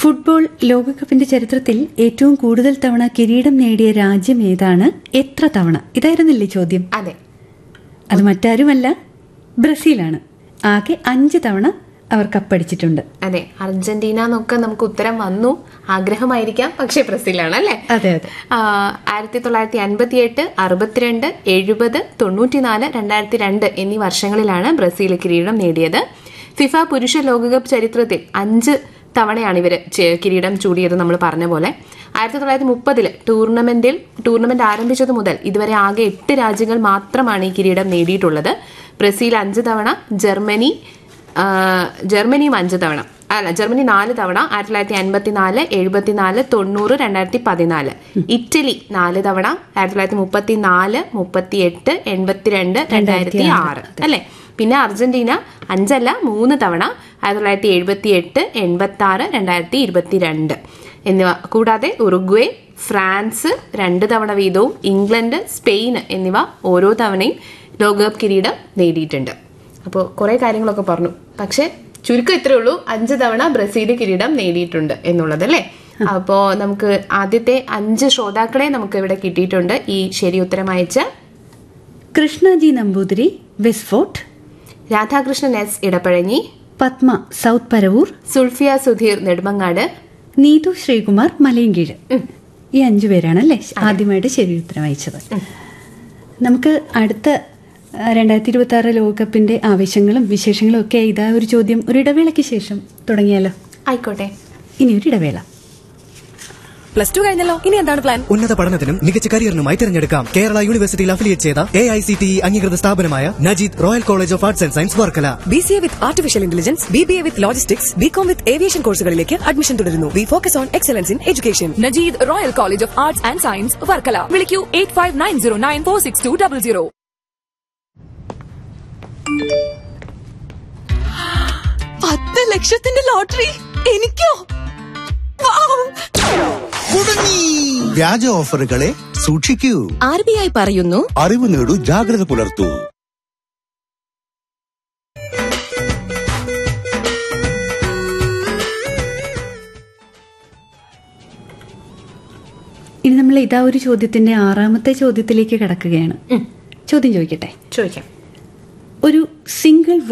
football ലോകകപ്പിന്റെ ചരിത്രത്തിൽ ഏറ്റവും കൂടുതൽ തവണ കിരീടം നേടിയ രാജ്യം ഏതാണ് എത്ര തവണ ഇതായിരുന്നില്ലേ ചോദ്യം അതെ അത് മറ്റാരുമല്ല ബ്രസീലാണ് ആകെ അഞ്ച് തവണ അവർ കപ്പടിച്ചിട്ടുണ്ട് അതെ അർജന്റീന എന്നൊക്കെ നമുക്ക് ഉത്തരം വന്നു ആഗ്രഹമായിരിക്കാം പക്ഷേ ബ്രസീലാണ് അല്ലേ അതെ അതെ ആ, ആയിരത്തി തൊള്ളായിരത്തി അൻപത്തി എട്ട് അറുപത്തിരണ്ട് എഴുപത് തൊണ്ണൂറ്റിനാല് രണ്ടായിരത്തി രണ്ട് എന്നീ വർഷങ്ങളിലാണ് ബ്രസീൽ കിരീടം നേടിയത് ഫിഫ പുരുഷ ലോകകപ്പ് ചരിത്രത്തിൽ അഞ്ച് തവണയാണ് ഇവർ കിരീടം ചൂടിയത് നമ്മൾ പറഞ്ഞ പോലെ ആയിരത്തി തൊള്ളായിരത്തി മുപ്പതില് ടൂർണമെന്റിൽ ടൂർണമെന്റ് ആരംഭിച്ചത് മുതൽ ഇതുവരെ ആകെ എട്ട് രാജ്യങ്ങൾ മാത്രമാണ് ഈ കിരീടം നേടിയിട്ടുള്ളത് ബ്രസീൽ അഞ്ച് തവണ ജർമ്മനി ആ, ജർമ്മനിയും അഞ്ച് തവണ അല്ല ജർമ്മനി നാല് തവണ ആയിരത്തി തൊള്ളായിരത്തി അൻപത്തിനാല് എഴുപത്തിനാല് തൊണ്ണൂറ് രണ്ടായിരത്തി പതിനാല് ഇറ്റലി നാല് തവണ ആയിരത്തി തൊള്ളായിരത്തി മുപ്പത്തി നാല് മുപ്പത്തി എട്ട് എൺപത്തിരണ്ട് രണ്ടായിരത്തി ആറ് അല്ലെ പിന്നെ അർജന്റീന അഞ്ചല്ല മൂന്ന് തവണ ആയിരത്തി തൊള്ളായിരത്തി എഴുപത്തി എട്ട് എൺപത്തി ആറ് രണ്ടായിരത്തി ഇരുപത്തിരണ്ട് എന്നിവ കൂടാതെ ഉറുഗ്വേ ഫ്രാൻസ് രണ്ട് തവണ വീതവും ഇംഗ്ലണ്ട് സ്പെയിൻ എന്നിവ ഓരോ തവണയും ലോകകപ്പ് കിരീടം നേടിയിട്ടുണ്ട് അപ്പോൾ കുറെ കാര്യങ്ങളൊക്കെ പറഞ്ഞു പക്ഷെ ചുരുക്കം ഇത്രേ ഉള്ളൂ അഞ്ച് തവണ ബ്രസീൽ കിരീടം നേടിയിട്ടുണ്ട് എന്നുള്ളത് അല്ലേ അപ്പോ നമുക്ക് ആദ്യത്തെ അഞ്ച് ശ്രോതാക്കളെ നമുക്ക് ഇവിടെ കിട്ടിയിട്ടുണ്ട് ഈ ശരി ഉത്തരം അയച്ച കൃഷ്ണജി നമ്പൂതിരി വെസ്ഫോർട്ട് രാധാകൃഷ്ണൻ എസ് ഇടപ്പഴഞ്ഞി പത്മ സൗത്ത് പരവൂർ സുൾഫിയ സുധീർ നെടുമങ്ങാട് നീതു ശ്രീകുമാർ മലയൻകീഴ് ഈ അഞ്ചു പേരാണ് അല്ലേ ആദ്യമായിട്ട് ശരി ഉത്തരം അയച്ചത് നമുക്ക് അടുത്ത രണ്ടായിരത്തി ഇരുപത്തി ആറ് ലോകകപ്പിന്റെ ആവേശങ്ങളും വിശേഷങ്ങളും ഒക്കെ ഇതാ ഒരു ചോദ്യം ഒരു ഇടവേളയ്ക്ക് ശേഷം തുടങ്ങിയാലോ ആയിക്കോട്ടെ ഇനി ഒരു ഇടവേള പ്ലസ് ടു കഴിഞ്ഞല്ലോ ഇനി എന്താണ് പ്ലാൻ ഉന്നത പഠനത്തിനും മികച്ച കരിയറിനുമായി തിരഞ്ഞെടുക്കാം കേരള യൂണിവേഴ്സിറ്റിയിൽ അഫിലിയേറ്റ് ചെയ്ത A I C T E അംഗീകൃത സ്ഥാപനമായ Najeed royal college of arts and science Varkala B C A with artificial intelligence B B A with logistics B com with aviation കോഴ്സുകളിലേക്ക് അഡ്മിഷൻ തുടരുന്നു we focus on excellence in education Najeed royal college of arts and science Varkala വിളിക്കൂ eight five nine zero nine four six two double zero പത്ത് ലക്ഷത്തിന്റെ lottery എനിക്കോ കുടുങ്ങി വ്യാജ ഓഫറുകളെ സൂക്ഷിക്കൂ R B I പറയുന്നു അറിവ് നേടൂ ജാഗ്രത പുലർത്തൂ ഇനി നമ്മൾ ഇതാ ഒരു ചോദ്യത്തിന്റെ ആറാമത്തെ ചോദ്യത്തിലേക്ക് കടക്കുകയാണ് ചോദ്യം ചോദിക്കട്ടെ ചോദിക്കാം ഒരു സിംഗിൾ